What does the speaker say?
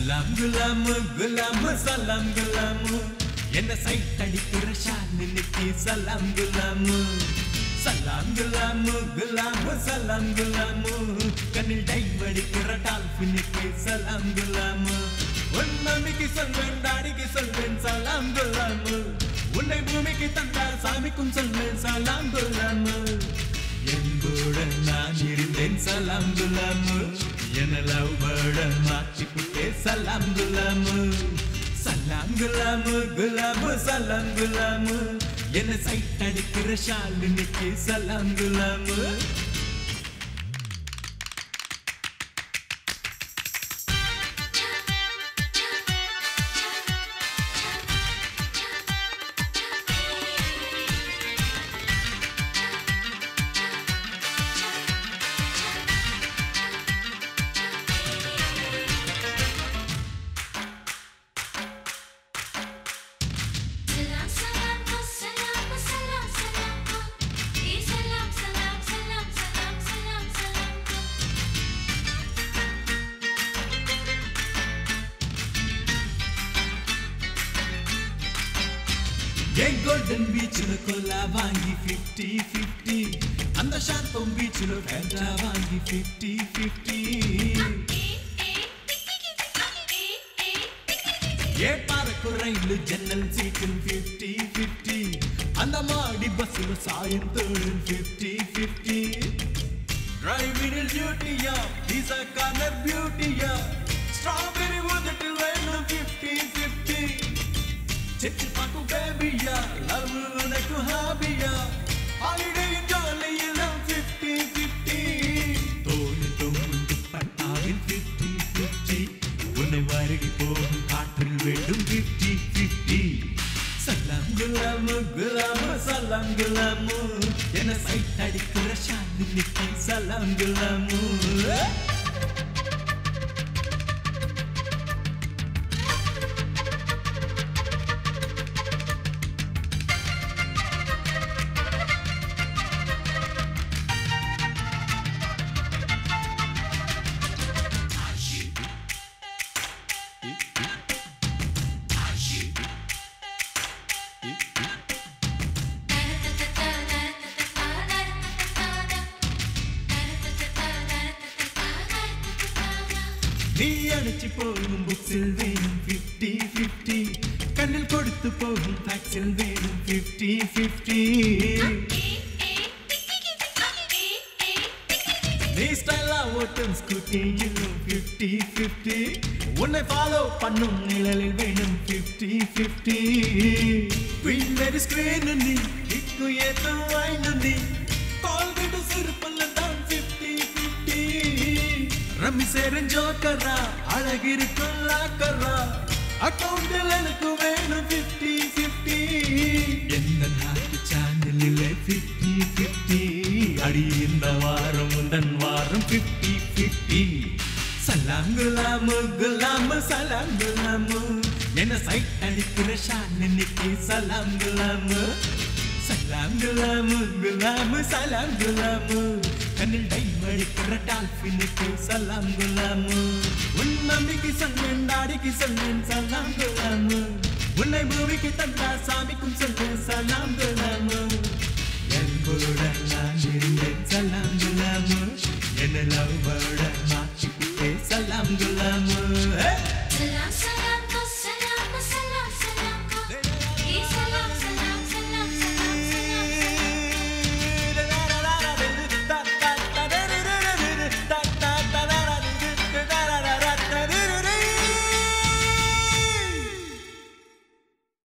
சலாம் குலாமு குலாமு சலாம் குலாமு என்ன சைட் அடிக்கிற ஷாலினிக்கு சலாம் குலாமு சலாம் குலாமு குலாமு சலாம் குலாமு கண்ணில் டை அடிக்கிற டால்பினுக்கு சலாம் குலாமு உன் மம்மிக்கு சொல்வேன் டாடிக்கு சொல்வேன் சலாம் குலாமு உன்னை பூமிக்கு தந்தால் சாமிக்கும் சொல்வேன் சலாம் குலாமு என்போட நான் இருந்தேன் சலாம் குலாமு என லவ் பேர்ட மாற்றிக்கிட்டே சலாம் குலாமு சலாம் குலாமு குலாமு சலாம் குலாமு என்ன சைட் அடிக்கிற ஷாலினிக்கு சலாம் குலாமு Salam salam salam salam salam Ee salam salam salam salam salam salam ஏன் கோல்டன் பீச்சில் கொல்லா வாங்கி ஃபிஃப்டி ஃபிஃப்டி அந்த சாந்தம் பீச்சில் ஃபேண்டா வாங்கி ஃபிஃப்டி ஃபிஃப்டி ஏ பாருக்கு ரயில் ஜன்னல் சீட்டில் ஃபிஃப்டி ஃபிஃப்டி அந்த மாடி பஸ்ஸில் சாயம் தோழில் ஃபிஃப்டி ஃபிஃப்டி டிரைவினில் டியூட்டியா விசா கார்னர் பியூட்டியா ஸ்ட்ராபெரி உதட்டில் வேணும் ஃபிஃப்டி ஃபிஃப்டி செச்சு பார்க்கும் பேபியா லவ் உனக்கு ஹாபியா ஹாலிடே ஜாலி எல்லாம் ஃபிஃப்டி ஃபிஃப்டி தோணி தொங்கும் பட்டாவில் ஃபிஃப்டி ஃபிஃப்டி உன்னை வருகை போகும் காற்றில் வேண்டும் ஃபிஃப்டி ஃபிஃப்டி சலாம் குலாமு குலாமு சலாம் குலாமு என சைட் அடிக்கிற ஷாலினிக்கு சலாம் குலாமு நீ அடிச்சு போகும் புக்ஸில் வேணும் ஃபிஃப்டி ஃபிஃப்டி கண்ணில் கொடுத்து போகும் ஃபேக்ஸில் வேணும் ஃபிஃப்டி ஃபிஃப்டி நீ ஸ்டைலா ஓட்டும் ஸ்கூட்டியிலும் ஃபிஃப்டி ஃபிஃப்டி உன்னை ஃபாலோ பண்ணும் நிழலில் வேணும் ஃபிஃப்டி ஃபிஃப்டி பின்னடி ஸ்கிரீன் நீ இக்கு ஏத்தம் வாய்ந்து நீ கால் விட்டு சிறுப்பல்ல தான் ஃபிஃப்டி ஃபிஃப்டி ரம்மி சேரன் ஜோக்கரா அழகிருக்கும் லாக்கரா அக்கௌண்டில் எனக்கு வேணும் ஃபிஃப்டி ஃபிஃப்டி எந்த நாட்டு சேனலில் ஃபிஃப்டி ஃபிஃப்டி அடி இந்த வாரம் உந்தன் வாரம் ஃபிஃப்டி ஃபிஃப்டி சலாம் குலாமு குலாமு சலாம் குலாமு என்ன சைட் அடிக்கிற ஷாலினிக்கு சலாம் குலாமு சலாம் குலாமு குலாமு சலாம் குலாமு கண்ணில் டை அடிக்கிற டால்பினுக்கு சலாம் குலாமு உன் மம்மிக்கு சொன்னேன் டாடிக்கு சொன்னேன் சலாம் குலாமு உன்னை பூமிக்கு தந்தா சாமிக்கும் சொன்னேன் சலாம் குலாமு என் கூட நான் இருந்தேன் சலாம் குலாமு என்ன லவ் மாற்றிக்கிட்டே சலாம் குலாமு Hey! Salam salam